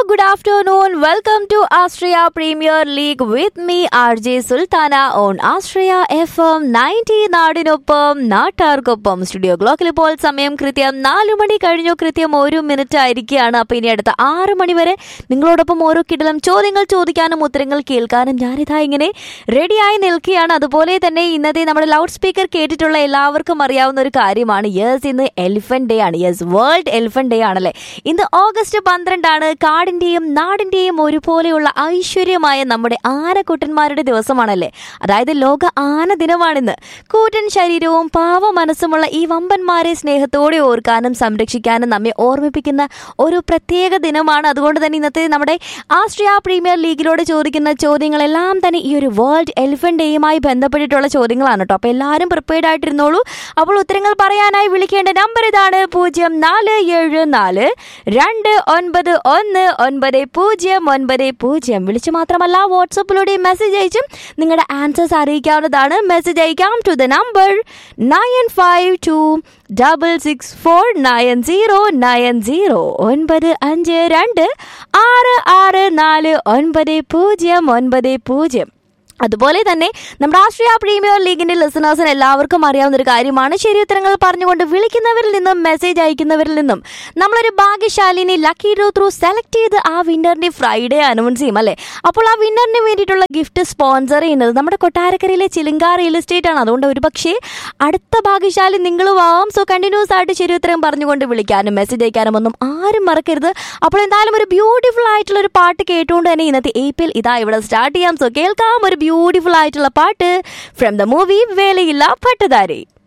good afternoon. Welcome to Austria Premier League with me, RJ Sultana on Austria FM 90 നാടിനൊപ്പം നാട്ടാർക്കൊപ്പം studio ക്ലോക്കിൽ ഇപ്പോൾ സമയം കൃത്യം നാലു മണി കഴിഞ്ഞു കൃത്യം ഒരു മിനിറ്റ് ആയിരിക്കുകയാണ് അപ്പൊ ഇനി അടുത്ത ആറ് മണി വരെ നിങ്ങളോടൊപ്പം ഓരോ കിടലം ചോദ്യങ്ങൾ ചോദിക്കാനും ഉത്തരങ്ങൾ കേൾക്കാനും ഞാനിതാ ഇങ്ങനെ റെഡിയായി നിൽക്കുകയാണ് അതുപോലെ തന്നെ ഇന്നത്തെ നമ്മുടെ ലൗഡ് സ്പീക്കർ കേട്ടിട്ടുള്ള എല്ലാവർക്കും അറിയാവുന്ന ഒരു കാര്യമാണ് യെസ് ഇന്ന് എലിഫന്റ് ഡേ ആണ് യെസ് വേൾഡ് എലിഫന്റ് ഡേ ആണല്ലേ ഇന്ന് ഓഗസ്റ്റ് പന്ത്രണ്ടാണ് കാടിന്റെയും നാടിന്റെയും ഒരുപോലെയുള്ള ഐശ്വര്യമായ നമ്മുടെ ആനക്കുട്ടന്മാരുടെ ദിവസമാണല്ലേ അതായത് ലോക ആന ദിനമാണിന്ന് കൂറ്റൻ ശരീരവും പാവ മനസ്സുമുള്ള ഈ വമ്പന്മാരെ സ്നേഹത്തോടെ ഓർക്കാനും സംരക്ഷിക്കാനും നമ്മെ ഓർമ്മിപ്പിക്കുന്ന ഒരു പ്രത്യേക ദിനമാണ് അതുകൊണ്ട് തന്നെ ഇന്നത്തെ നമ്മുടെ ആസ്ട്രിയ പ്രീമിയർ ലീഗിലൂടെ ചോദിക്കുന്ന ചോദ്യങ്ങളെല്ലാം തന്നെ ഈ ഒരു വേൾഡ് എലിഫന്റ് ഡേയുമായി ബന്ധപ്പെട്ടിട്ടുള്ള ചോദ്യങ്ങളാണ് കേട്ടോ അപ്പോൾ എല്ലാവരും പ്രിപ്പയർഡ് ആയിട്ടിരുന്നോളൂ അപ്പോൾ ഉത്തരങ്ങൾ പറയാനായി വിളിക്കേണ്ട നമ്പർ ഇതാണ് പൂജ്യം നാല് ഏഴ് നാല് രണ്ട് ഒൻപത് ഒന്ന് ഒൻപത് പൂജ്യം ഒൻപത് പൂജ്യം വിളിച്ച് മാത്രമല്ല വാട്സപ്പിലൂടെ മെസ്സേജ് അയച്ചും നിങ്ങളുടെ ആൻസേഴ്സ് അറിയിക്കാവുന്നതാണ് മെസ്സേജ് അയക്കാം to the number nine five two double six four nine zero nine zero ഒൻപത് അഞ്ച് രണ്ട് ആറ് ആറ് നാല് ഒൻപത് പൂജ്യം ഒൻപത് പൂജ്യം അതുപോലെ തന്നെ നമ്മുടെ രാഷ്ട്രീയ പ്രീമിയർ ലീഗിന്റെ ലിസണേഴ്സിന് എല്ലാവർക്കും അറിയാവുന്ന ഒരു കാര്യമാണ് ശരി ഉത്തരങ്ങൾ പറഞ്ഞുകൊണ്ട് വിളിക്കുന്നവരിൽ നിന്നും മെസ്സേജ് അയക്കുന്നവരിൽ നിന്നും നമ്മളൊരു ഭാഗ്യശാലിനെ ലക്കി ഡ്രോ ത്രൂ സെലക്ട് ചെയ്ത് ആ വിന്നറിന്റെ ഫ്രൈഡേ അനൗൺസ് ചെയ്യും അല്ലേ അപ്പോൾ ആ വിന്നറിന് വേണ്ടിയിട്ടുള്ള ഗിഫ്റ്റ് സ്പോൺസർ ചെയ്യുന്നത് നമ്മുടെ കൊട്ടാരക്കരയിലെ ചിലിങ്ക റിയൽ എസ്റ്റേറ്റ് ആണ് അതുകൊണ്ട് ഒരുപക്ഷേ അടുത്ത ഭാഗ്യശാലി നിങ്ങളും ആവാം സോ കണ്ടിന്യൂസ് ആയിട്ട് ശരി ഉത്തരം പറഞ്ഞുകൊണ്ട് വിളിക്കാനും മെസ്സേജ് അയക്കാനും ഒന്നും ആരും മറക്കരുത് അപ്പോൾ എന്തായാലും ഒരു ബ്യൂട്ടിഫുൾ ആയിട്ടുള്ള ഒരു പാട്ട് കേട്ടുകൊണ്ട് തന്നെ ഇന്നത്തെ ഏപ്പിൽ ഇതാ ഇവിടെ സ്റ്റാർട്ട് ചെയ്യാം സോ കേൾക്കാം ഒരു ബ്യൂട്ടിഫുൾ ആയിട്ടുള്ള പാട്ട് ഫ്രം ദ മൂവി വേലയില്ല പട്ടതാരി